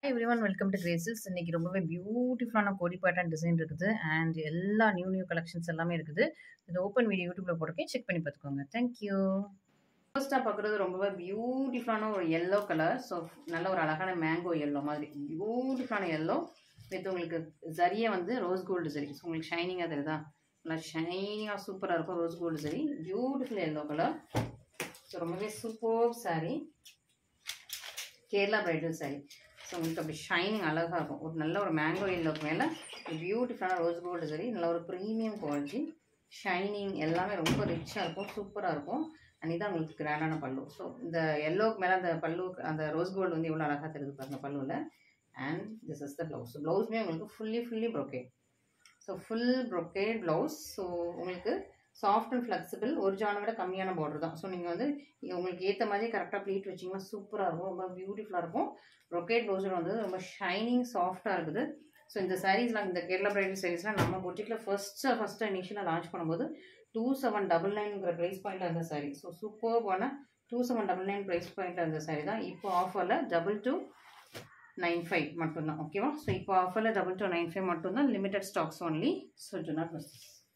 every one welcome to Graces இன்னைக்கு ரொம்பவே பியூட்டிஃபுல்லான கோடி பேட்டர்ன் டிசைன் இருக்குது அண்ட் எல்லா நியூ நியூ கலெக்ஷன்ஸ் எல்லாமே இருக்குது இது ஓப்பன் வீடியோ யூடியூப்ல போட்டிருக்கேன் செக் பண்ணி பார்த்துக்கோங்க தேங்க்யூ ஃபர்ஸ்ட்டாக பார்க்குறது ரொம்பவே பியூட்டிஃபுல்லான ஒரு எல்லோ கலர் ஸோ நல்ல ஒரு அழகான மேங்கோ எல்லோ மாதிரி பியூட்டிஃபுல்லான எல்லோ வித் உங்களுக்கு ஜரியை வந்து ரோஸ் கோல்டு சரி ஸோ உங்களுக்கு ஷைனிங்காக தெரியுதா நல்லா ஷைனிங்காக சூப்பராக இருக்கும் ரோஸ் கோல்டு சரி பியூட்டிஃபுல் எல்லோ கலர் ஸோ ரொம்பவே super saree Kerala bridal saree so உங்களுக்கு அப்படி ஷைனிங் அழகாக இருக்கும் ஒரு நல்ல ஒரு மேங்கோ எல்லோக்கு மேலே ஒரு பியூட்டிஃபுல்லான ரோஸ் கோல்டு சரி நல்ல ஒரு ப்ரீமியம் குவாலிட்டி ஷைனிங் எல்லாமே ரொம்ப ரிச்சாக இருக்கும் சூப்பராக இருக்கும் அண்ட் இதான் உங்களுக்கு கிராண்டான பல்லு ஸோ இந்த எல்லோக்கு மேலே அந்த பல்லு அந்த ரோஸ் கோல்டு வந்து எவ்வளோ அழகாக தெரியுது பாருங்க பல்லுவில் and this is the blouse ப்ளவுஸ்மே உங்களுக்கு fully fully brocade so full brocade blouse so உங்களுக்கு சாஃப்ட் அண்ட் ஃப்ளெக்சிபிள் ஒரு ஜானை விட கம்மியான பார்டர் தான் ஸோ நீங்கள் வந்து இங்க உங்களுக்கு ஏற்ற மாதிரி கரெக்டாக ப்ளீட் வச்சிங்கன்னா சூப்பராக இருக்கும் ரொம்ப பியூட்டிஃபுல்லாக இருக்கும் ப்ரொக்கேட் ப்ளவுஸில் வந்து ரொம்ப ஷைனிங் சாஃப்டாக இருக்குது ஸோ இந்த சாரீஸ்லாம் இந்த கேரளா பிரைடல் சாரீஸ்லாம் நம்ம பொட்டிக்கில் ஃபஸ்ட்டு ஃபஸ்ட்டு இனிஷியலாக லான்ச் பண்ணும்போது டூ செவன் டபுள் நைன்ங்கிற ப்ரைஸ் பாயிண்டில் இருந்த சாரீ ஸோ சூப்பர்பான two seven double nine price பாயிண்டில் இருந்த சாரீ தான் இப்போ ஆஃபரில் டபுள் டூ நைன் ஃபைவ் மட்டும்தான் ஓகேவா ஸோ இப்போ ஆஃபரில் டபுள் டூ நைன் ஃபைவ் மட்டும்தான் limited stocks only so do not miss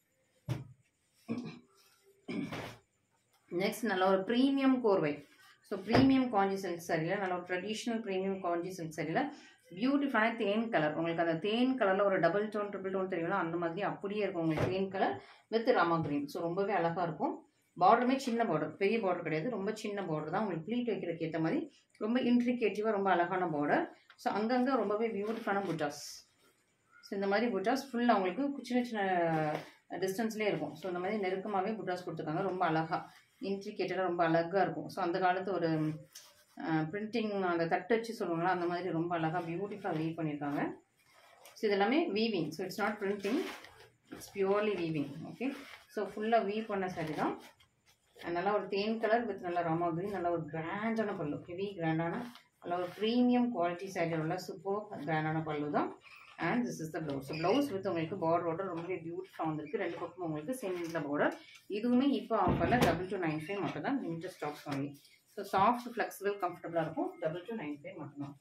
next நல்ல ஒரு ப்ரீமியம் கோர்வை ஸோ ப்ரீமியம் காஞ்சி சில்க் சாரியில் நல்ல ஒரு ட்ரெடிஷ்னல் ப்ரீமியம் காஞ்சி சில்க் சாரியில் பியூட்டிஃபுல்லான தேன் கலர் உங்களுக்கு அந்த தேன் கலரில் ஒரு டபுள் டோன் ட்ரிபிள் டோன் தெரியும்னா அந்த மாதிரி அப்படியே இருக்கும் உங்களுக்கு தேன் colour with Rama green so ரொம்பவே அழகாக இருக்கும் பார்டருமே சின்ன பார்டர் பெரிய பார்டர் கிடையாது ரொம்ப சின்ன பார்டர் தான் உங்களுக்கு ப்ளீட் வைக்கிறதுக்கு ஏற்ற மாதிரி ரொம்ப இன்ட்ரிகேட்டிவாக ரொம்ப அழகான பார்டர் ஸோ அங்கங்கே ரொம்பவே பியூட்டிஃபுல்லான புட்டாஸ் ஸோ இந்த மாதிரி புட்டாஸ் ஃபுல்லாக உங்களுக்கு சின்ன சின்ன டிஸ்டன்ஸ்லேயே இருக்கும் ஸோ இந்த மாதிரி நெருக்கமாகவே புட்டாஸ் கொடுத்துருக்காங்க ரொம்ப அழகாக இன்ட்ரிகேட்டடாக ரொம்ப அழகாக இருக்கும் ஸோ அந்த காலத்து ஒரு பிரிண்டிங் அந்த தட்டு வச்சு சொல்லுவாங்களா அந்த மாதிரி ரொம்ப அழகாக பியூட்டிஃபுல்லாக வீவ் பண்ணியிருக்காங்க ஸோ இது எல்லாமே weaving so it's not printing it's purely weaving okay so ஃபுல்லாக வீவ் பண்ண சரி தான் நல்லா ஒரு தேன் கலர் வித் நல்ல ராமா கிரீன் நல்ல ஒரு கிராண்டான பல்லு ஹெவி கிராண்டான நல்ல ஒரு ப்ரீமியம் குவாலிட்டி சாரி உள்ள சூப்பர் கிராண்டான பல்லு தான் and this is the blouse blouse with உங்களுக்கு பார்டரோட ரொம்பவே பியூட்டிஃபுல்லாக வந்திருக்கு ரெண்டு பக்கமும் உங்களுக்கு சேம் இதில் பார்டர் இதுவுமே இப்போ ஆஃபரில் டபுள் டூ நைன் ஃபைவ் மட்டும் தான் limited stocks only so soft flexible கம்ஃபர்டபுளாக இருக்கும் டபுள் டூ நைன் ஃபைவ் மட்டும்தான்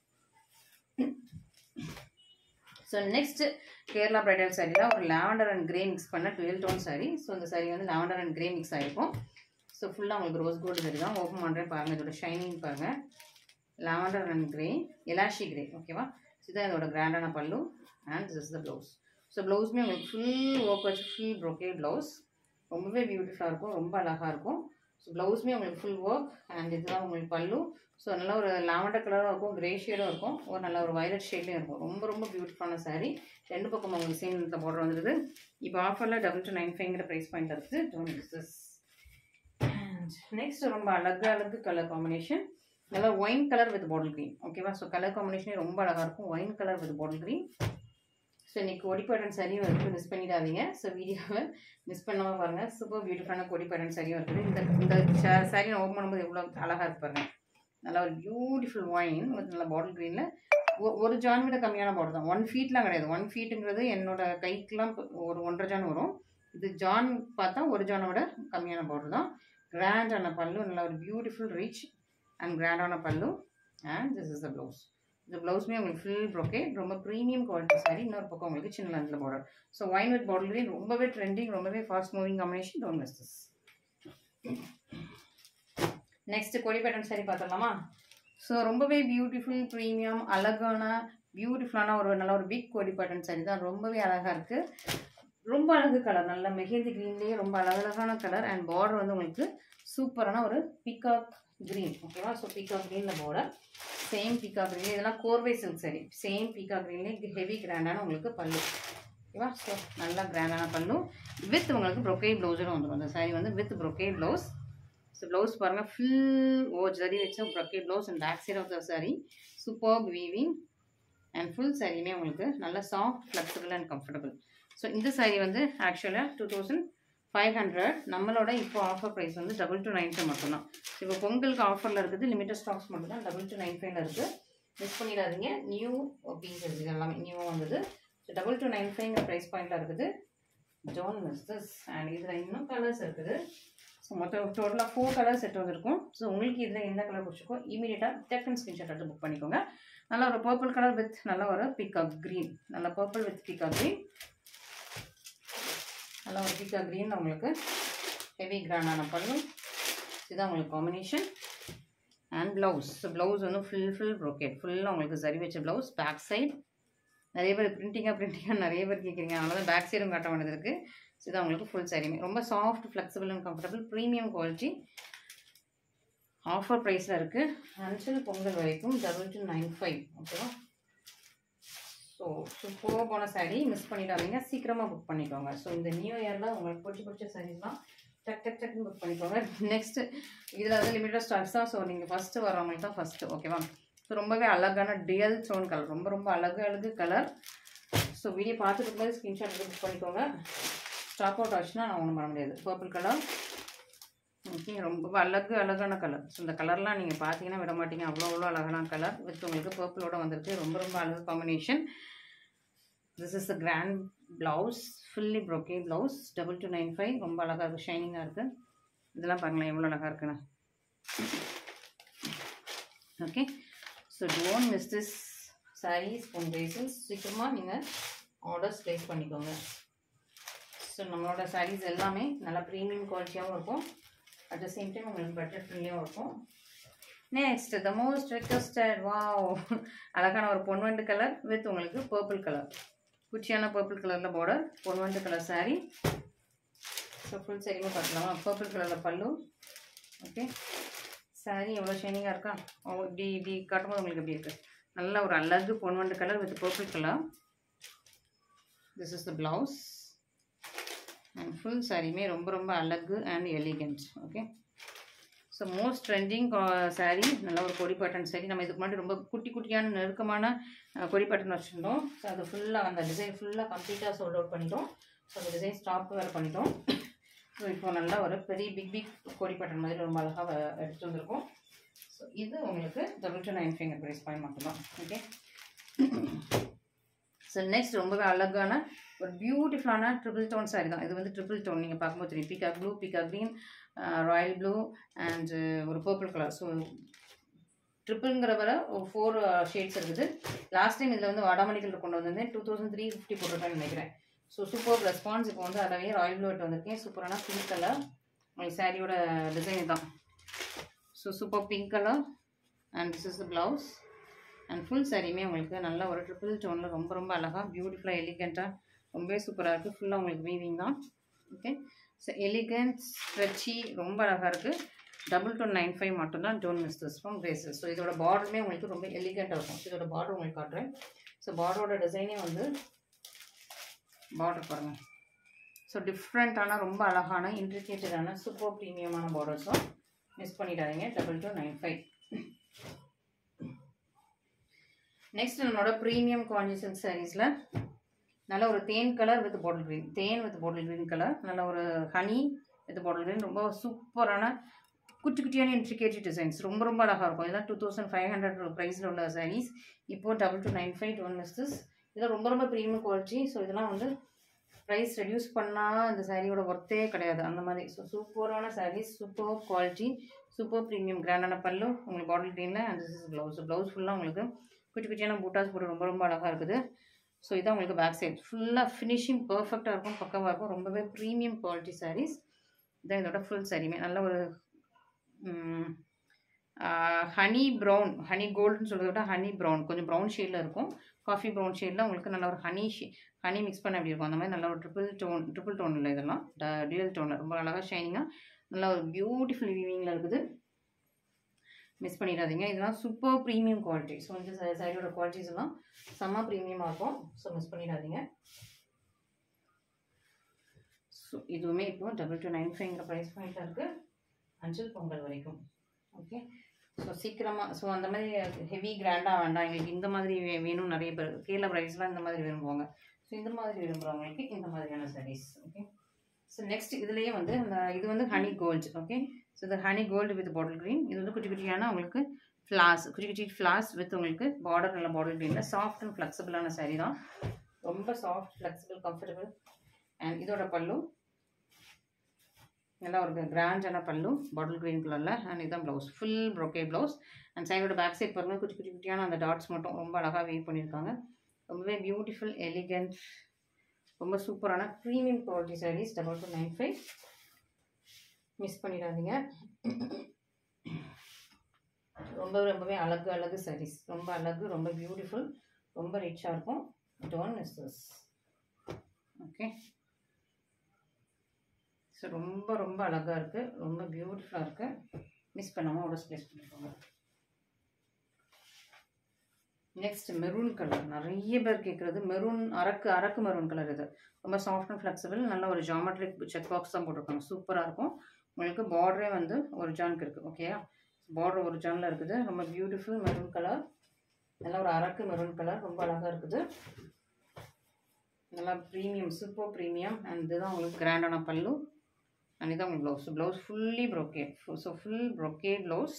ஸோ நெக்ஸ்ட் கேரளா பிரைடல் சாரியில் ஒரு லாவண்டர் அண்ட் கிரே மிக்ஸ் பண்ண டுவெல் டோன் சாரி ஸோ இந்த சாரி வந்து லாவண்டர் அண்ட் கிரே மிக்ஸ் ஆகிருக்கும் ஸோ ஃபுல்லாக உங்களுக்கு ரோஸ் கோல்டு சாரி தான் ஓப்பன் பண்ணுறேன் பாருங்கள் இதோட ஷைனிங் பாருங்கள் லாவண்டர் அண்ட் கிரே எலாஷி கிரே ஓகேவா இதுதான் இதோட கிராண்டான பல்லு and this is the blouse so ப்ளவுஸுமே உங்களுக்கு ஃபுல் ஒர்க் வச்சு ஃபுல் ப்ரோக்கே ப்ளவுஸ் ரொம்பவே பியூட்டிஃபுல்லாக இருக்கும் ரொம்ப அழகாக இருக்கும் ஸோ ப்ளவுஸுமே உங்களுக்கு ஃபுல் ஒர்க் அண்ட் இதுதான் உங்களுக்கு பல்லு ஸோ நல்ல ஒரு லாவண்டர் கலரும் இருக்கும் கிரே ஷேடும் இருக்கும் ஒரு நல்ல ஒரு வயலட் ஷேட்லேயும் இருக்கும் ரொம்ப ரொம்ப பியூட்டிஃபுல்லான சாரீ ரெண்டு பக்கம் உங்களுக்கு சேம் இந்த பார்டர் வந்துடுது இப்போ ஆஃபரில் டபுள் டூ நைன் ஃபைவ்ங்கிற ப்ரைஸ் பாயிண்ட் இருக்குது டோன்ட் மிஸ்ஸஸ் நெக்ஸ்ட் ரொம்ப அழகு அழகு கலர் காம்பினேஷன் நல்லா wine colour with bottle green ஓகேவா ஸோ கலர் காம்பினேஷனே ரொம்ப அழகாக இருக்கும் wine colour with bottle green so இன்றைக்கி கொடி பேட்டன் சரியும் இருக்குது மிஸ் பண்ணிடாதீங்க ஸோ வீடியோவை மிஸ் பண்ணாமல் பாருங்கள் சூப்பர் பியூட்டிஃபுல்லான கொடி பேட்டன் சரியும் இருக்குது இந்த இந்த சாரி நான் ஓப்பன் பண்ணும்போது எவ்வளோ அழகாக இருக்கு பாருங்க நல்லா ஒரு பியூட்டிஃபுல் ஒயின் வித் நல்ல பாட்டில் க்ரீனில் ஒரு ஜான் விட கம்மியான பாட்டில் தான் ஒன் ஃபீட்லாம் கிடையாது ஒன் ஃபீட்டுங்கிறது என்னோட கைக்கெலாம் ஒரு ஒன்றரை ஜான் வரும் இது ஜான் பார்த்தா ஒரு ஜானை விட கம்மியான பார்டர் தான் கிராண்டான பல்லு நல்ல ஒரு பியூட்டிஃபுல் ரிச் அண்ட் கிராண்டான பல்லு and this is the blouse இந்த ப்ளவுஸுமே உங்களுக்கு ஃபுல் ப்ரோக்கே ரொம்ப ப்ரீமியம் குவாலிட்டி சாரி இன்னொரு பக்கம் உங்களுக்கு சின்ன லென்த்தில் border so wine with bottle green ரொம்பவே ட்ரெண்டிங் ரொம்பவே fast moving combination don't miss this next கொடி பேட்டன் சாரி பார்த்துடலாமா ஸோ ரொம்பவே பியூட்டிஃபுல் ப்ரீமியம் அழகான பியூட்டிஃபுல்லான ஒரு நல்ல ஒரு பிக் கொடி பேட்டன் சாரி தான் ரொம்பவே அழகாக இருக்குது ரொம்ப அழகு கலர் நல்ல மெஹந்தி க்ரீன்லேயே ரொம்ப அழகழகான கலர் அண்ட் பார்டர் வந்து உங்களுக்கு சூப்பரான ஒரு பிகாக் க்ரீன் ஓகேவா ஸோ பிகாக் க்ரீனில் பார்டர் சேம் பிகாக் க்ரீன் இதெல்லாம் கோர்வை சில்க் சரி சேம் பிகாக் க்ரீன்லேயே ஹெவி கிராண்டான உங்களுக்கு பல்லு ஓகேவா ஸோ நல்லா கிராண்டான பல்லு வித் உங்களுக்கு ப்ரொக்கே ப்ளவுஸும் வந்துடும் அந்த சாரி வந்து with brocade blouse so blouse பாருங்கள் ஃபுல் ஓ ஜரி வச்ச brocade blouse and back side of the saree super weaving and full சாரியுமே உங்களுக்கு நல்ல soft flexible and comfortable so இந்த சாரி வந்து ஆக்சுவலாக டூ தௌசண்ட் ஃபைவ் ஹண்ட்ரட் நம்மளோட இப்போ ஆஃபர் ப்ரைஸ் வந்து டபுள் டூ நைன் ஃபைவ் மட்டும்தான் இப்போ பொங்கலுக்கு ஆஃபரில் இருக்குது லிமிட்டட் ஸ்டாக்ஸ் மட்டும் தான் டபுள் டூ நைன் ஃபைவ்ல இருக்குது மிஸ் பண்ணிடாதீங்க நியூ பீஸ் இருக்குது எல்லாமே நியூவாக வந்தது ஸோ டபுள் டூ நைன் ஃபைவ்ங்கிற ப்ரைஸ் பாயிண்டில் இருக்குது ஜோன் மிஸ் திஸ் அண்ட் இதில் இன்னும் கலர்ஸ் இருக்குது ஸோ மொத்தம் டோட்டலாக ஃபோர் கலர் செட் வந்திருக்கும் ஸோ உங்களுக்கு இதில் எந்த கலர் பிடிச்சிருக்கோ இமீடியட்டாக டெஃபன் ஸ்க்ரீன்ஷாட் எடுத்து புக் பண்ணிக்கோங்க நல்ல ஒரு பர்பிள் கலர் வித் நல்ல ஒரு பீகாக் க்ரீன் நல்ல பர்பிள் வித் பீகாக் க்ரீன் நல்ல ஒரு பீகாக் க்ரீன் உங்களுக்கு ஹெவி கிராண்டான பல்லு இதுதான் உங்களுக்கு combination and blouse so blouse வந்து ஃபுல் ஃபுல் ப்ரோக்கேட் ஃபுல்லாக உங்களுக்கு சரி வச்ச ப்ளவுஸ் பேக் சைடு நிறைய பேர் பிரிண்டிங்காக பிரிண்டிங்காக நிறைய பேர் கேட்குறீங்க அதனால தான் பேக் சைடும் காட்ட வேண்டியது இருக்குது ஸோ இது உங்களுக்கு ஃபுல் சாரியுமே ரொம்ப soft flexible and comfortable premium quality offer ப்ரைஸில் இருக்குது அன்டில் பொங்கல் வரைக்கும் டபுள் டூ நைன் ஃபைவ் ஓகேவா ஸோ சூப்பர் போன சாரீ மிஸ் பண்ணிடாதீங்க சீக்கிரமாக புக் பண்ணிக்கோங்க ஸோ இந்த நியூ இயரில் உங்களுக்கு பிடிச்ச பிடிச்ச சாரீஸ்லாம் டக் டக் டக்குன்னு புக் பண்ணிக்கோங்க நெக்ஸ்ட் இதில் வந்து லிமிட்டட் ஸ்டாக்ஸ் தான் ஸோ நீங்கள் ஃபஸ்ட்டு வரவங்களுக்கு தான் ஃபஸ்ட்டு ஓகேவா ஸோ ரொம்பவே அழகான டியல் ஸ்டோன் கலர் ரொம்ப ரொம்ப அழகு அழகு கலர் ஸோ வீடியோ பார்த்துட்டு இருக்கும்போது ஸ்க்ரீன்ஷாட் எடுத்து புக் பண்ணிக்கோங்க ஸ்டாக் அவுட் ஆச்சுன்னா நான் ஒன்றும் பண்ண முடியாது பர்பிள் கலர் ஓகே ரொம்ப அழகு அழகான கலர் ஸோ இந்த கலர்லாம் நீங்கள் பார்த்தீங்கன்னா விட மாட்டீங்க அவ்வளோ அவ்வளோ அழகான கலர் வித் உங்களுக்கு பர்பிளோட வந்திருக்கு ரொம்ப ரொம்ப அழகு combination this is the grand blouse fully brocade blouse double two nine five ரொம்ப அழகாக இருக்குது ஷைனிங்காக இருக்குது இதெல்லாம் பாருங்களேன் எவ்வளோ அழகாக இருக்குன்னு okay so don't miss this sarees one pieces சீக்கிரமாக நீங்கள் ஆர்டர்ஸ் ப்ளேஸ் பண்ணிக்கோங்க ஸோ நம்மளோட சாரீஸ் எல்லாமே நல்லா ப்ரீமியம் குவாலிட்டியாகவும் இருக்கும் அட் த சேம் டைம் உங்களுக்கு பட்ஜெட் ஃப்ரெண்ட்லியாகவும் இருக்கும் next the most requested wow அழகான ஒரு பொன்வண்டு கலர் வித் உங்களுக்கு பர்பிள் கலர் குச்சியான பர்பிள் கலரில் பார்டர் பொன்வண்டு கலர் சாரீ ஸோ ஃபுல் சாரியுமே பார்க்கலாமா பர்பிள் கலரில் பல்லு ஓகே சாரீ எவ்வளோ ஷைனிங்காக இருக்கா ஓ இப்படி இப்படி காட்டும்போது உங்களுக்கு எப்படி இருக்குது நல்ல ஒரு அழகு பொன்வண்டு colour with purple colour this is the blouse and full சாரியுமே ரொம்ப ரொம்ப அழகு and elegant okay so most trending saree நல்ல ஒரு கொடி பேட்டர்ன் சாரீ நம்ம இதுக்கு முன்னாடி ரொம்ப குட்டி குட்டியான நெருக்கமான கொடி பேட்டர்ன் வச்சுருந்தோம் ஸோ அது ஃபுல்லாக அந்த டிசைன் ஃபுல்லாக கம்ப்ளீட்டாக சோல்ட் அவுட் பண்ணிட்டோம் ஸோ அந்த டிசைன் ஸ்டாப் வேறு பண்ணிட்டோம் ஸோ இப்போ நல்லா ஒரு பெரிய பிக் பிக் கொடி பேட்டர்ன் மாதிரி ரொம்ப அழகாக எடுத்து வந்திருக்கோம் ஸோ இது உங்களுக்கு double two nine finger price point மட்டும்தான் ஓகே ஸோ நெக்ஸ்ட் ரொம்பவே அழகான ஒரு பியூட்டிஃபுல்லான ட்ரிபிள் டோன் சாரி தான் இது வந்து ட்ரிபிள் டோன் நீங்கள் பார்க்கும்போது தெரியும் peacock blue peacock green royal blue and ஒரு பர்பிள் கலர் ஸோ ட்ரிப்பிள்ங்கிற வர ஒரு ஃபோர் ஷேட்ஸ் இருக்குது லாஸ்ட் டைம் இதில் வந்து வாடாமணி கலர் கொண்டு வந்திருந்தேன் டூ தௌசண்ட் த்ரீ ஃபிஃப்டி போட்டிருப்பேன்னு நினைக்கிறேன் ஸோ சூப்பர் ரெஸ்பான்ஸ் இப்போ வந்து அதவே ராயல் ப்ளூ எடுத்து வந்திருக்கேன் சூப்பரான பிங்க் கலர் உங்களுக்கு சாரியோட டிசைன் தான் so super pink colour and this is the blouse and full சாரியுமே உங்களுக்கு நல்ல ஒரு ட்ரிபிள் டோனில் ரொம்ப ரொம்ப அழகாக பியூட்டிஃபுல்லாக எலிகண்ட்டாக ரொம்பவே சூப்பராக இருக்குது ஃபுல்லாக உங்களுக்கு வீவிங் தான் ஓகே ஸோ எலிகன்ட் ஸ்ட்ரெச்சி ரொம்ப அழகாக இருக்குது டபுள் டூ நைன் ஃபைவ் மட்டும்தான் don't miss this from Graces so இதோட பார்டருமே உங்களுக்கு ரொம்ப எலிகண்ட்டாக இருக்கும் ஸோ இதோட பார்டர் உங்களுக்கு காட்டுறேன் ஸோ பார்டரோட டிசைனே வந்து பார்டர் பாருங்கள் ஸோ டிஃப்ரெண்ட்டான ரொம்ப அழகான இன்ட்ரிகேட்டடான சூப்பர் ப்ரீமியமான பார்டர்ஸும் மிஸ் பண்ணிடாதீங்க double two nine five next நம்மளோட ப்ரீமியம் காஞ்சி சில்க் சாரீஸில் நல்ல ஒரு தேன் கலர் வித் பாட்டில் க்ரீன் தேன் வித் பாட்டில் க்ரீன் கலர் நல்ல ஒரு ஹனி வித் பாட்டில் க்ரீன் ரொம்ப சூப்பரான குட்டி குட்டியான இன்ட்ரிகேட்டட் டிசைன்ஸ் ரொம்ப ரொம்ப அழகாக இருக்கும் இதெல்லாம் டூ தௌசண்ட் ஃபைவ் ஹண்ட்ரட் ப்ரைஸில் உள்ள சாரீஸ் இப்போது டபுள் டூ நைன் ஃபைவ் ஒன் மிஸ்டஸ் இதெல்லாம் ரொம்ப ரொம்ப ப்ரீமியம் குவாலிட்டி ஸோ இதெல்லாம் வந்து ப்ரைஸ் ரெடியூஸ் பண்ணால் இந்த சாரியோட ஒர்த்தே கிடையாது அந்த மாதிரி ஸோ சூப்பரான sarees super quality super premium கிராண்டான பல்லு உங்களுக்கு பாட்டில் க்ரீனில் and this is blouse blouse ஃபுல்லாக உங்களுக்கு குட்டி குட்டியான பூட்டாஸ் போட்டு ரொம்ப ரொம்ப அழகாக இருக்குது ஸோ இதான் உங்களுக்கு பேக் சைட் ஃபுல்லாக ஃபினிஷிங் பர்ஃபெக்டாக இருக்கும் பக்கவாக இருக்கும் ரொம்பவே ப்ரீமியம் குவாலிட்டி சாரீஸ் இதான் இதோட ஃபுல் சாரியுமே நல்ல ஒரு ஹனி ப்ரௌன் ஹனி கோல்டுன்னு சொல்கிறத விட ஹனி ப்ரௌன் கொஞ்சம் ப்ரௌன் ஷேடில் இருக்கும் காஃபி ப்ரௌன் ஷேடில் உங்களுக்கு நல்ல ஒரு ஹனி ஷே ஹனி மிக்ஸ் பண்ண அப்படி இருக்கும் அந்த மாதிரி நல்ல ஒரு ட்ரிபிள் டோன் ட்ரிபிள் டோன் இல்லை இதெல்லாம் டியூயல் டோனில் ரொம்ப அழகாக ஷைனிங்காக நல்ல ஒரு பியூட்டிஃபுல் வீவிங்கில் இருக்குது மிஸ் பண்ணிடாதீங்க இதெல்லாம் சூப்பர் ப்ரீமியம் குவாலிட்டி ஸோ இந்த சைடோட குவாலிட்டிஸ் எல்லாம் செம்ம ப்ரீமியமாக இருக்கும் ஸோ மிஸ் பண்ணிடாதீங்க ஸோ இதுவுமே இப்போ டபுள் டூ நைன் ஃபைவ்ங்கிற ப்ரைஸ் பாயிண்ட்டில் இருக்குது அஞ்சல் பொங்கல் வரைக்கும் ஓகே ஸோ சீக்கிரமாக ஸோ அந்த மாதிரி ஹெவி கிராண்டாக வேண்டாம் எங்களுக்கு இந்த மாதிரி வே வேணும் நிறைய பேர் கேரளா ப்ரைஸ்லாம் இந்த மாதிரி விரும்புவாங்க ஸோ இந்த மாதிரி விரும்புகிறவங்களுக்கு இந்த மாதிரியான சாரீஸ் ஓகே ஸோ நெக்ஸ்ட் இதுலேயே வந்து அந்த இது வந்து ஹனி கோல்டு ஓகே ஸோ இது honey gold with bottle green இது வந்து குட்டி குட்டியான உங்களுக்கு ஃப்ளாஸ் குட்டி குட்டி ஃப்ளாஸ் வித் உங்களுக்கு பார்டர் நல்ல பாட்டில் க்ரீனில் சாஃப்ட் அண்ட் ஃப்ளெக்சிபிளான சாரீ தான் ரொம்ப சாஃப்ட் ஃப்ளெக்சிபிள் கம்ஃபர்டபுள் அண்ட் இதோட பல்லு நல்லா ஒரு கிராண்டான பல்லு பாட்டில் க்ரீன் கலரில் அண்ட் இதுதான் blouse full brocade blouse and சைடோட பேக் சைட் பாருங்கள் குட்டி குட்டி குட்டியான அந்த டாட்ஸ் மட்டும் ரொம்ப அழகாக வீவ் பண்ணியிருக்காங்க ரொம்பவே பியூட்டிஃபுல் எலிகண்ட் ரொம்ப சூப்பரான premium quality sarees double two nine five miss பண்ணிடாதீங்க ரொம்ப ரொம்பவே அழகு அழகு சாரீஸ் ரொம்ப அழகு ரொம்ப பியூட்டிஃபுல் ரொம்ப ரிச்சாக இருக்கும் tone is this okay so ரொம்ப ரொம்ப அழகாக இருக்குது ரொம்ப பியூட்டிஃபுல்லாக இருக்குது மிஸ் பண்ணாமல் ஆர்டர்ஸ் ப்ளேஸ் பண்ணிக்கோங்க நெக்ஸ்ட் மெரூன் கலர் நிறைய பேர் கேட்குறது மெரூன் அரக்கு அரக்கு மெரூன் கலர் இது ரொம்ப சாஃப்ட் அண்ட் ஃப்ளெக்சிபிள் நல்ல ஒரு ஜாமெட்ரிக் செக் பாக்ஸ் தான் போட்டிருக்காங்க சூப்பராக இருக்கும் உங்களுக்கு பார்டரே வந்து ஒரு ஜானுக்கு இருக்குது ஓகேயா பார்டர் ஒரு ஜானில் இருக்குது ரொம்ப பியூட்டிஃபுல் மெரூன் கலர் நல்ல ஒரு அரக்கு மெரூன் கலர் ரொம்ப அழகாக இருக்குது நல்லா ப்ரீமியம் சூப்பர் ப்ரீமியம் அண்ட் இதுதான் உங்களுக்கு கிராண்டான பல்லு அண்ட் இதுதான் உங்களுக்கு blouse blouse fully brocade so full brocade blouse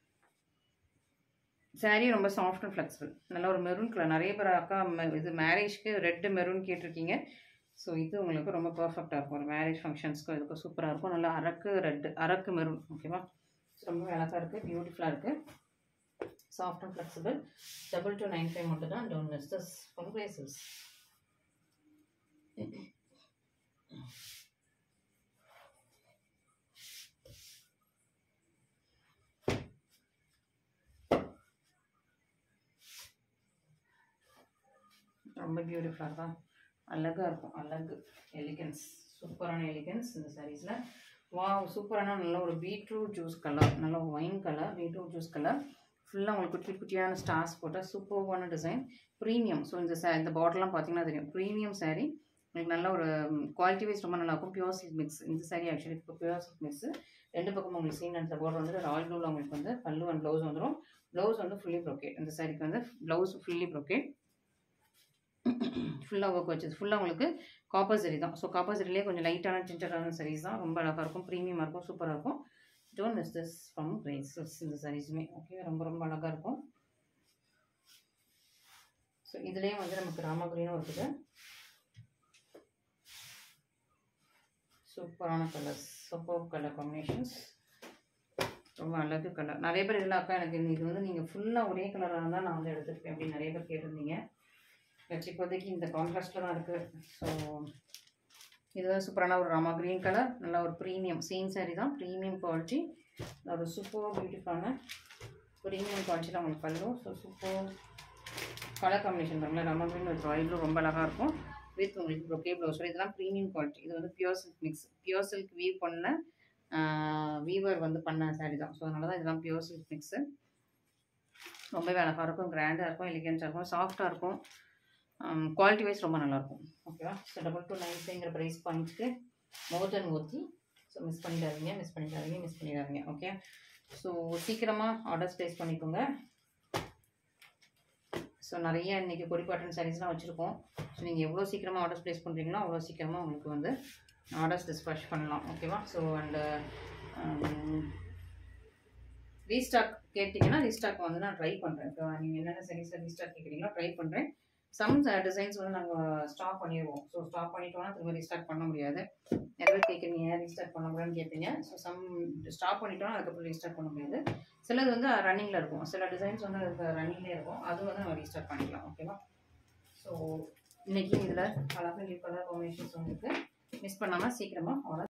saree ரொம்ப சாஃப்ட் அண்ட் ஃப்ளெக்சிபிள் நல்ல ஒரு மெரூன் கலர் நிறைய பேர் அக்கா ம- இது மேரேஜ்க்கு ரெட்டு மெரூன் கேட்டிருக்கீங்க ஸோ இது உங்களுக்கு ரொம்ப பர்ஃபெக்டாக இருக்கும் ஒரு மேரேஜ் ஃபங்க்ஷன்ஸ்க்கு இதுக்கு சூப்பராக இருக்கும் நல்லா அரக்கு ரெட்டு அரக்கு மெரூன் ஓகேவா ரொம்ப அழகாக இருக்குது பியூட்டிஃபுல்லாக இருக்குது soft and flexible double two nine five மட்டும் தான் don't miss this from Graces ரொம்ப பியூட்டிஃபுல்லாக தான் அழகாக இருக்கும் அழகு எலிகன்ஸ் சூப்பரான எலிகன்ஸ் இந்த சாரீஸில் வா சூப்பரான நல்ல ஒரு பீட்ரூட் ஜூஸ் கலர் நல்ல ஒரு wine colour beetroot juice colour ஃபுல்லாக உங்களுக்கு குட்டி குட்டியான ஸ்டார்ஸ் போட்டால் சூப்பர்வான டிசைன் ப்ரீமியம் ஸோ இந்த சா இந்த பாட்டிலாம் பார்த்தீங்கன்னா தெரியும் ப்ரீமியம் saree உங்களுக்கு நல்ல ஒரு குவாலிட்டி வைஸ் ரொம்ப நல்லா இருக்கும் பியூர் சில்க் மிக்ஸ் இந்த saree ஆக்சுவலி இப்போ பியூர் சில்க் மிக்ஸ் ரெண்டு பக்கமும் உங்களுக்கு சீன் அண்ட் பார்டர் வந்து ராயல் ப்ளூவில் உங்களுக்கு வந்து பல்லு அண்ட் ப்ளவுஸ் வந்துடும் ப்ளவுஸ் வந்து ஃபுல்லி ப்ரோக்கேட் இந்த சாரிக்கு வந்து ப்ளவுஸ் ஃபுல்லி ப்ரோக்கேட் ஃபுல்லாக ஒர்க் வச்சது ஃபுல்லாக உங்களுக்கு காப்பர் சரி தான் ஸோ காப்பர் சரிலேயே கொஞ்சம் லைட்டான டிண்டரான sarees தான் ரொம்ப அழகாக இருக்கும் ப்ரீமியமாக இருக்கும் சூப்பராக இருக்கும் don't miss this from Graces இந்த சாரீஸுமே ஓகே ரொம்ப ரொம்ப அழகாக இருக்கும் ஸோ இதுலேயே வந்து நமக்கு ராமா க்ரீனும் இருக்குது சூப்பரான கலர்ஸ் சூப்பர் கலர் காம்பினேஷன்ஸ் ரொம்ப அழகு கலர் நிறைய பேர் இதில் அக்கா எனக்கு இது வந்து நீங்கள் ஃபுல்லாக ஒரே கலராக இருந்தால் நான் வந்து எடுத்துருப்பேன் அப்படின்னு நிறைய பேர் கேட்டிருந்தீங்க பட் இப்போதைக்கு இந்த கான்ட்ராஸ்ட்டில் தான் இருக்குது ஸோ இது வந்து சூப்பரான ஒரு ராமா க்ரீன் கலர் நல்ல ஒரு ப்ரீமியம் சேம் saree தான் ப்ரீமியம் குவாலிட்டி ஒரு சூப்பர் பியூட்டிஃபுல்லான ப்ரீமியம் குவாலிட்டியில் உங்களுக்கு பல்லும் ஸோ சூப்பர் கலர் காம்பினேஷன் பாருங்களேன் Rama green with royal blue ரொம்ப அழகாக இருக்கும் வித் உங்களுக்கு ப்ரொக்கே ப்ளவுஸ் இதெல்லாம் ப்ரீமியம் குவாலிட்டி இது வந்து pure silk mix pure silk weave பண்ண வீவர் வந்து பண்ண saree தான் ஸோ அதனால தான் இதெல்லாம் பியூர் சில்க் மிக்ஸு ரொம்பவே அழகாக இருக்கும் கிராண்டாக இருக்கும் எலிகென்ட்டாக இருக்கும் சாஃப்டாக இருக்கும் குவாலிட்டி வைஸ் ரொம்ப நல்லாயிருக்கும் ஓகேவா ஸோ டபுள் டூ நைன் ஃபைவ்ங்கிற ப்ரைஸ் பாயிண்ட்ஸ்க்கு மோர் தென் ஊற்றி ஸோ மிஸ் பண்ணிடாதீங்க மிஸ் பண்ணிடாதீங்க மிஸ் பண்ணிடாதீங்க ஓகே ஸோ சீக்கிரமாக ஆர்டர்ஸ் ப்ளேஸ் பண்ணிக்கோங்க ஸோ நிறைய இன்றைக்கி கொடிப்பாட்டன் சாரீஸ்லாம் வச்சுருக்கோம் ஸோ நீங்கள் எவ்வளோ சீக்கிரமாக ஆர்டர்ஸ் ப்ளேஸ் பண்ணுறீங்களோ அவ்வளோ சீக்கிரமாக உங்களுக்கு வந்து ஆர்டர்ஸ் டிஸ்பேச் பண்ணலாம் ஓகேவா ஸோ அண்டு ரீஸ்டாக் கேட்டிங்கன்னா ரீஸ்டாக் வந்து நான் ட்ரை பண்ணுறேன் இப்போ நீங்கள் என்னென்ன சாரீஸில் ரீஸ்டாக் கேட்குறீங்களோ ட்ரை பண்ணுறேன் சம் டிசைன்ஸ் வந்து நாங்கள் ஸ்டாப் பண்ணிடுவோம் ஸோ ஸ்டாப் பண்ணிட்டோம்னா திரும்ப ரீஸ்டார்ட் பண்ண முடியாது நிறைய பேர் கேட்குறீங்க ரீஸ்டார்ட் பண்ண முடியாதுன்னு கேட்பீங்க ஸோ சம் ஸ்டாப் பண்ணிட்டோம்னா அதுக்கப்புறம் ரீஸ்டார்ட் பண்ண முடியாது சிலது வந்து ரன்னிங்கில் இருக்கும் சில டிசைன்ஸ் வந்து அதுக்கு ரன்னிங்லேயே இருக்கும் அது வந்து நம்ம ரீஸ்டார்ட் பண்ணிக்கலாம் ஓகேவா ஸோ இன்னைக்கு இதில் கலர் நியூ கலர் காம்பினேஷன்ஸ் வந்துருக்கு மிஸ் பண்ணாமல் சீக்கிரமாக ஆர்டர்